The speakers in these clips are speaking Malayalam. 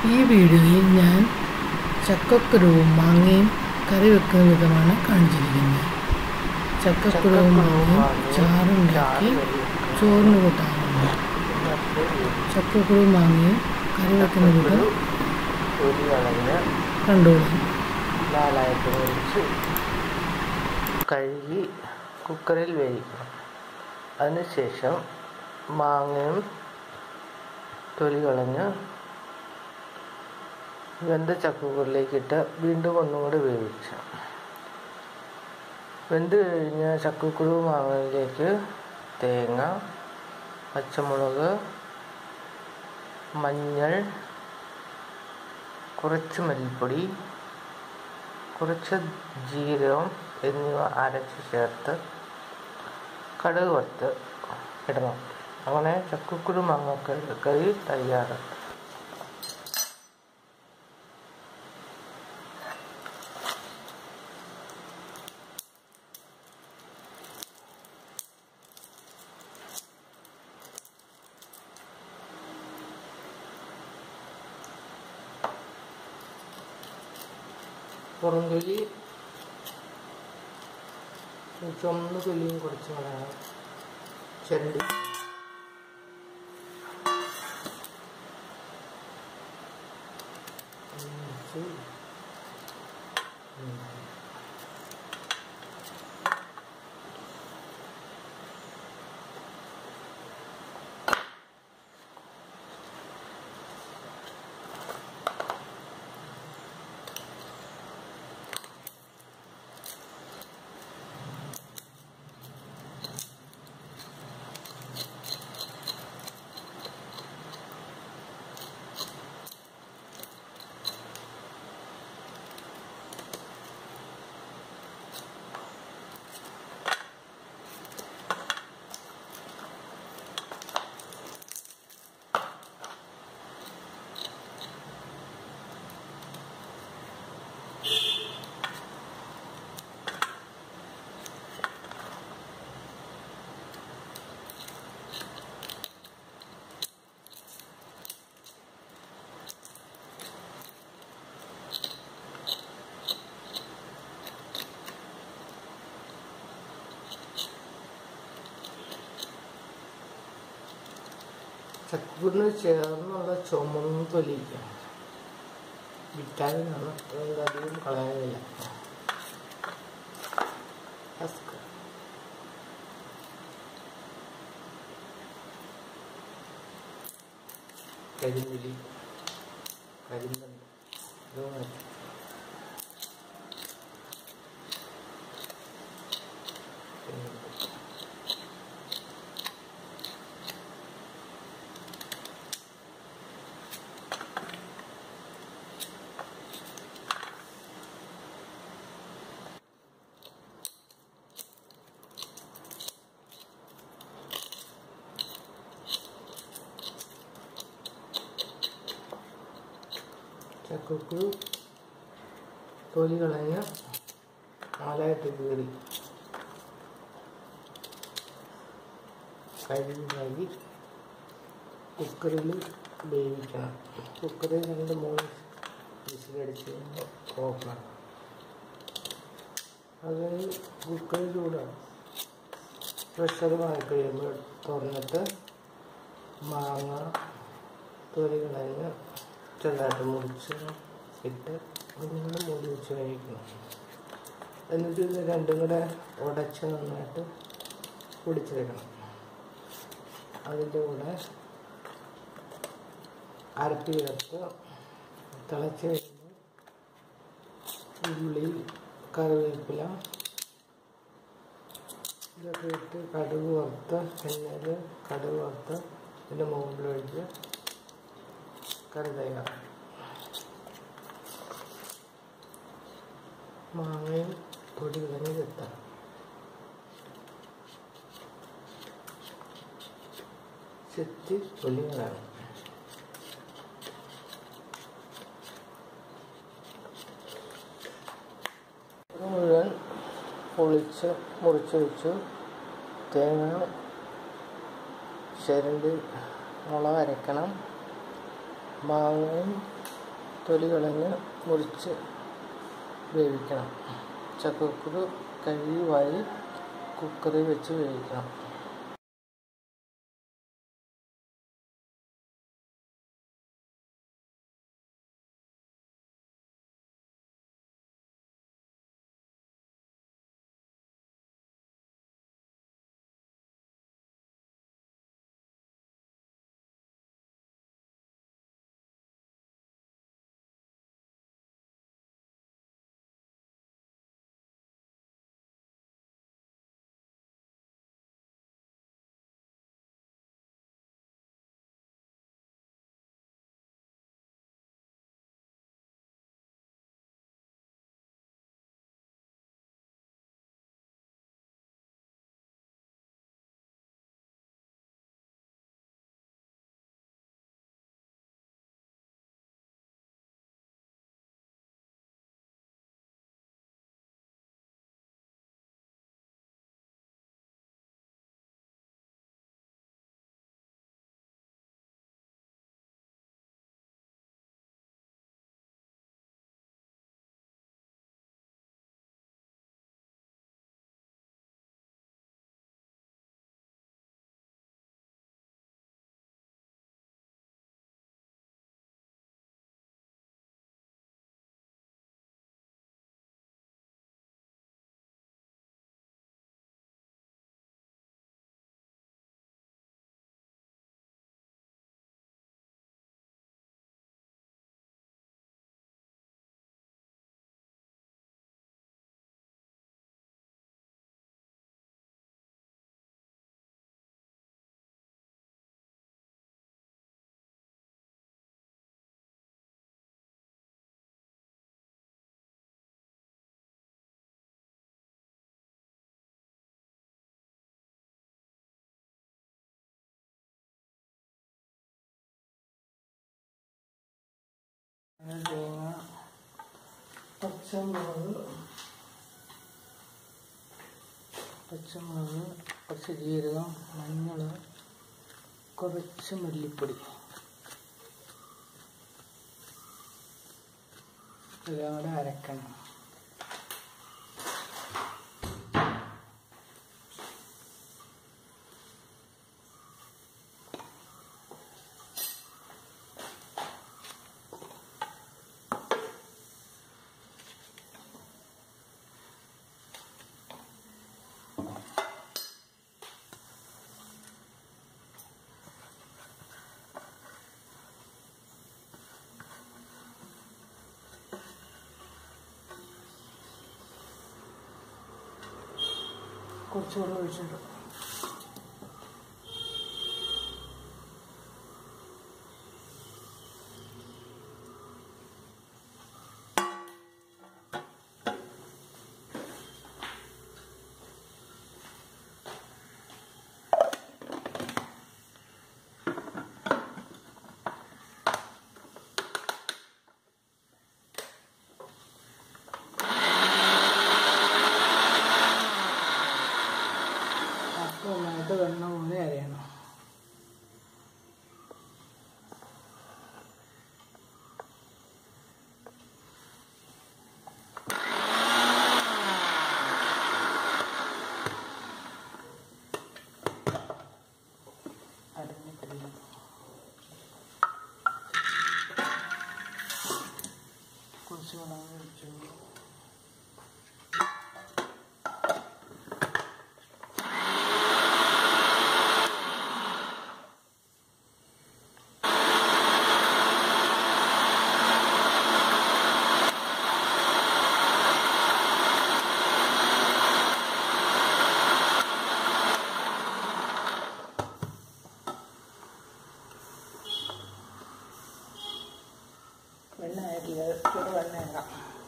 ഈ വീഡിയോയിൽ ഞാൻ ചക്കക്കുരുവും മാങ്ങയും കറി വെക്കുന്ന വിധമാണ് കാണിച്ചിരിക്കുന്നത് ചക്കക്കുരുവും മാങ്ങയും ചാറുണ്ടാക്കി ചോറിന് കൂട്ടാറുണ്ട് ചക്കക്കുരുവും മാങ്ങയും കറി വെക്കുന്ന വിധം തൊലി കളഞ്ഞ് കണ്ടോളാം നാലായിട്ട് മുറിച്ച് കഴുകി കുക്കറിൽ വേവിക്കണം അതിനുശേഷം മാങ്ങയും തൊലി കളഞ്ഞ് വെന്ത ചക്കക്കുരിലേക്കിട്ട് വീണ്ടും ഒന്നും കൂടി വേവിച്ച വെന്ത് കഴിഞ്ഞ ചക്കക്കുരു മാങ്ങയിലേക്ക് തേങ്ങ പച്ചമുളക് മഞ്ഞൾ കുറച്ച് മല്ലിപ്പൊടി കുറച്ച് ജീരകം എന്നിവ അരച്ച് ചേർത്ത് കടുക് വറുത്ത് ഇടണം അങ്ങനെ ചക്കക്കുരു മാങ്ങക്കറി കറി തയ്യാറ് പുറംതൊലി ചുമന്ന തൊലിയും കുറച്ച് കളയണം ചെരണ്ടി ചക്കൂരിന് ചേർന്നുള്ള ചുമന്ന തൊലി വിറ്റാമിനാണ് അതുകൊണ്ട് അധികം കളയാനില്ല ഹസ്ക്. കരിന്തൊലി കരിന്തണ്ട് ഇത് മാറ്റി. പിന്നെ ചക്കക്കുരു തൊലി കളഞ്ഞ് നാലായിട്ട് കീറി കഴുകി കുക്കറിൽ വേവിക്കണം കുക്കറിൽ രണ്ട് മൂന്ന് വിസിലടിച്ച് കഴിയുമ്പോൾ ഓഫാണ് അത് കുക്കറിൽ ചൂടാണ് പ്രഷറുമായി കഴിയുമ്പോൾ തുറന്നിട്ട് മാങ്ങ തൊലി കളഞ്ഞ് ചെറുതായിട്ട് മുറിച്ച് ഇട്ട് ഒന്ന് മൂടി വെച്ച് കഴിക്കണം എന്നിട്ട് ഇത് രണ്ടും കൂടെ ഉടച്ച് നന്നായിട്ട് പൊടിച്ചെടുക്കണം അതിൻ്റെ കൂടെ അരപ്പ് ചേർത്ത് തിളച്ച് കഴിയുമ്പോൾ ഉള്ളി കറിവേപ്പില ഇതൊക്കെ ഇട്ട് കടുക് വറുത്ത് എണ്ണയിൽ കടുക് വറുത്ത് ഇതിൻ്റെ മുകളിലൊഴിച്ച് കറി തയ്യാർ മാങ്ങയും പൊടി കളഞ്ഞ് കിട്ടാം ചെത്തി തൊലികളാണ് ഇത് മുഴുവൻ പൊളിച്ച് മുറിച്ച് വെച്ചു തേങ്ങ ചിരണ്ടി മുളക് അരക്കണം മാങ്ങയും തൊലി കളഞ്ഞ് മുറിച്ച് വേവിക്കണം ചക്കക്കുരു കഴുകി വാരി കുക്കറിൽ വെച്ച് വേവിക്കണം തേങ്ങ പച്ചമുളക് പച്ചമുളക് കുറച്ച് ജീരകം മഞ്ഞൾ കുറച്ച് മല്ലിപ്പൊടി എല്ലാം കൂടെ അരക്കണം കുറച്ചുകൂടെ ഒഴിച്ചിട്ട് അപ്പോൾ നന്നായിട്ട് വെണ്ണ പോലെ അരയണം അരഞ്ഞിട്ടില്ല കുറച്ച് വെള്ളം ഒഴിച്ചു വെണ്ണ ആയിട്ടില്ല ചൂട് വെണ്ണ ഇടാം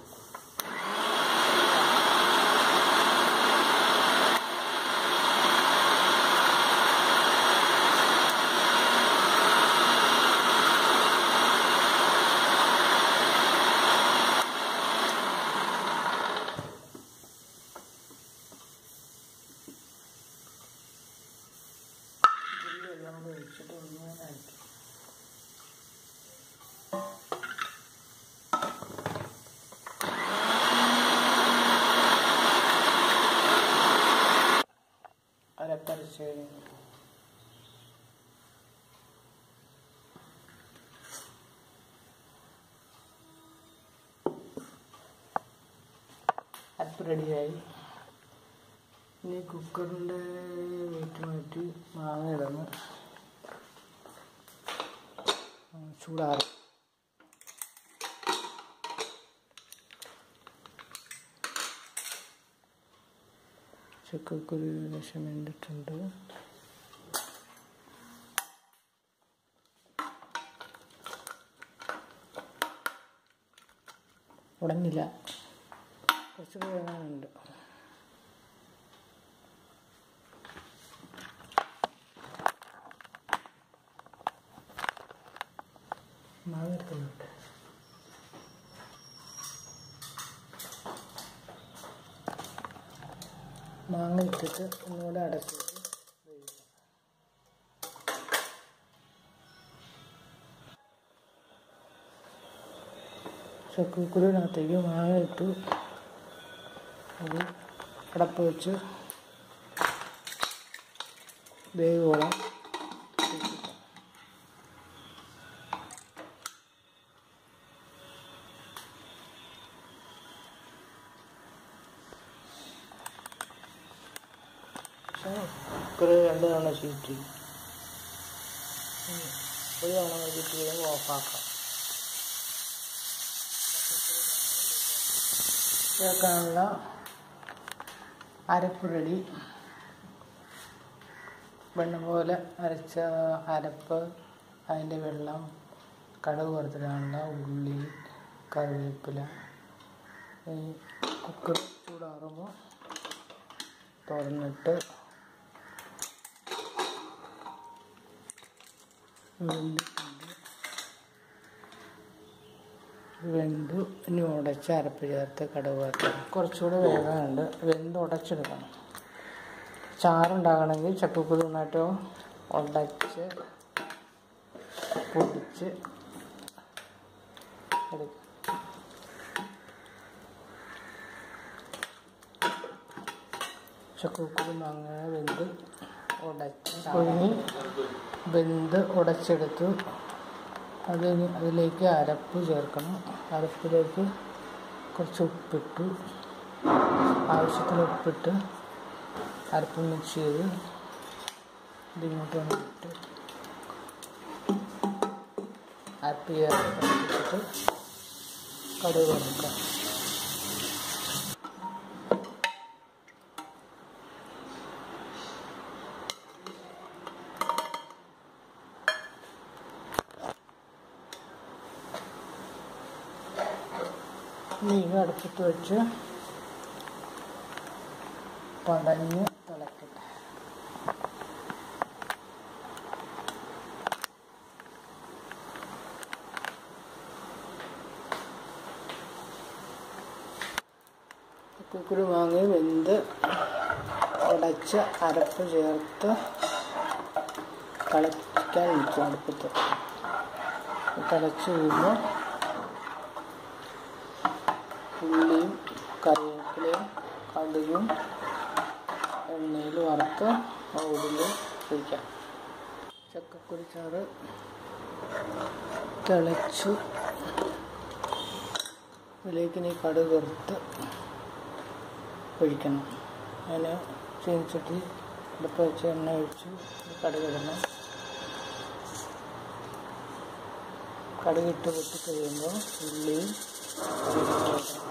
ഇതിൽ വെള്ളം കൂടെ ഒഴിച്ചിട്ട് ഒന്ന് അരക്കും അരപ്പ് റെഡിയായി ഇനി കുക്കറിൻ്റെ വെയിറ്റ് മാറ്റി മാങ്ങ ഇടുന്നു ചൂടാറും ചക്കക്കുരു ഏകദേശം വെന്തിട്ടുണ്ട് ഉടഞ്ഞില്ല കുറച്ച് വേകാനുണ്ട് മാങ്ങ എടുക്കുന്നുണ്ട് മാങ്ങ ഇട്ടിട്ട് ഒന്നുകൂടെ അടച്ചിട്ട് വേവിക്കാം ചക്കക്കുരുവിനകത്തേക്ക് മാങ്ങ ഇട്ടു അത് അടപ്പ് വെച്ച് വേവോളം കുക്കറ് രണ്ട് തവണ ചീറ്റി ഒരു തവണ ചീറ്റി കഴിയുമ്പോൾ ഓഫാക്കാം ചേർക്കാനുള്ള അരപ്പ് റെഡി വെണ്ണം പോലെ അരച്ച അരപ്പ് അതിൻ്റെ വെള്ളം കടുക് വറുത്തിടാനുള്ള ഉള്ളി കറിവേപ്പില ഈ കുക്കർ ചൂടാറുമ്പോൾ തുറന്നിട്ട് വെന്തിട്ടുണ്ട് വെന്തു ഇനി ഉടച്ച് അരപ്പ് ചേർത്ത് കടുക് വറുക്കണം കുറച്ചുകൂടെ വേകാനുണ്ട് വെന്ത് ഉടച്ചെടുക്കണം ചാറുണ്ടാകണമെങ്കിൽ ചക്കക്കുരു നന്നായിട്ട് ഉടച്ച് പൊടിച്ച് എടുക്കാം ചക്കക്കുരു മാങ്ങ വെന്ത് ഉടച്ച് പുഴുങ്ങി വെന്ത് ഉടച്ചെടുത്തു അതിന് അതിലേക്ക് അരപ്പ് ചേർക്കണം അരപ്പിലേക്ക് കുറച്ച് ഉപ്പിട്ടു ആവശ്യത്തിന് ഉപ്പിട്ട് അരപ്പ് മിക്സ് ചെയ്ത് ഇതിങ്ങോട്ട് വന്നിട്ട് അരപ്പ് ചേർത്തിട്ട് കടുക് വറുക്കാം മീൻ അടുപ്പത്ത് വെച്ച് പടഞ്ഞ് തിളക്കട്ടെ കുക്കുരു വാങ്ങി വെന്ത് ഉടച്ച് അരപ്പ് ചേർത്ത് തിളയ്ക്കാൻ വെച്ചു അടുപ്പത്ത് തിളച്ച് കഴിയുമ്പോൾ ഉള്ളിയും കറിവേപ്പിലയും കടുകും എണ്ണയിൽ വറുത്ത് ഓടിൽ ഒഴിക്കാം ചക്കക്കുരി ചാറ് തിളച്ചു ഇതിലേക്ക് ഇനി കടുക് വറുത്ത് ഒഴിക്കണം അതിന് ചീനിച്ചട്ടി അടുപ്പ് വെച്ച് എണ്ണ ഒഴിച്ച് കടുക് ഇടണം കടുകിട്ട് പൊട്ടി കഴിയുമ്പോൾ ഉള്ളിയും കറിവേപ്പിലയും ഇടണം.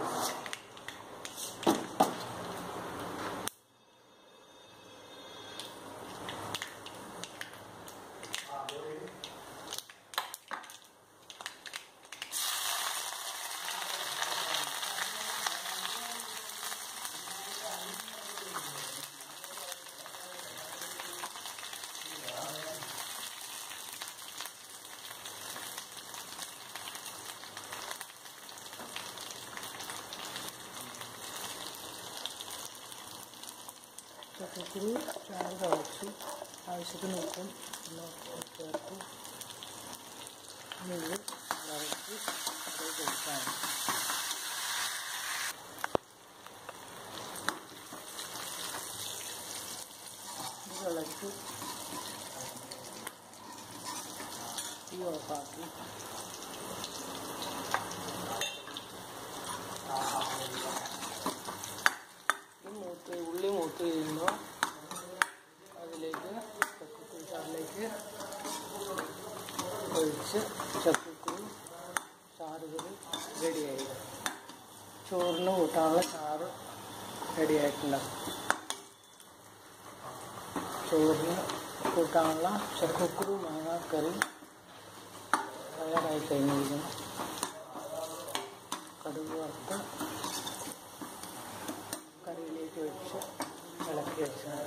ചക്കക്കുരു ചാറ് തിളച്ചു ആവശ്യത്തിന് ഉപ്പും എല്ലാം ചേർത്ത് നെയ്യ് വറുത്ത് അത് കൊടുക്കാൻ ഇത് തിളച്ച് തീ ഓഫാക്കി ചാറുകറി റെഡിയായി ചോറിന് കൂട്ടാനുള്ള ചാറ് റെഡിയായിട്ടുണ്ടാവും ചോറിന് കൂട്ടാനുള്ള ചക്കക്കുരു മാങ്ങാക്കറി തയ്യാറായി കഴിഞ്ഞിരിക്കുന്നു കടുക് വറുത്ത് കറിയിലേക്ക് വെച്ച് ഇളക്കി വെച്ചാൽ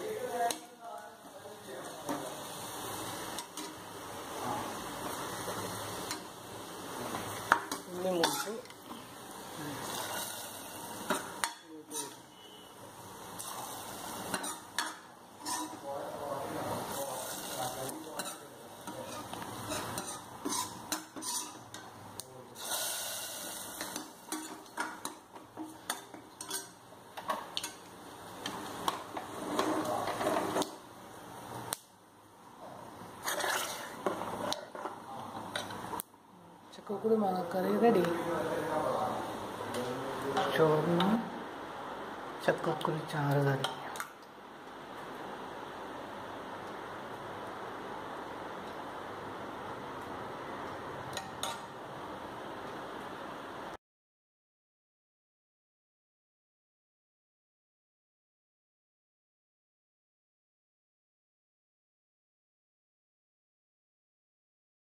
ഉള്ളി മുട്ട് ചക്കക്കുടി മാങ്ങക്കറി റെഡി ചോറിന് ചക്കക്കുരി ചാറ് കറി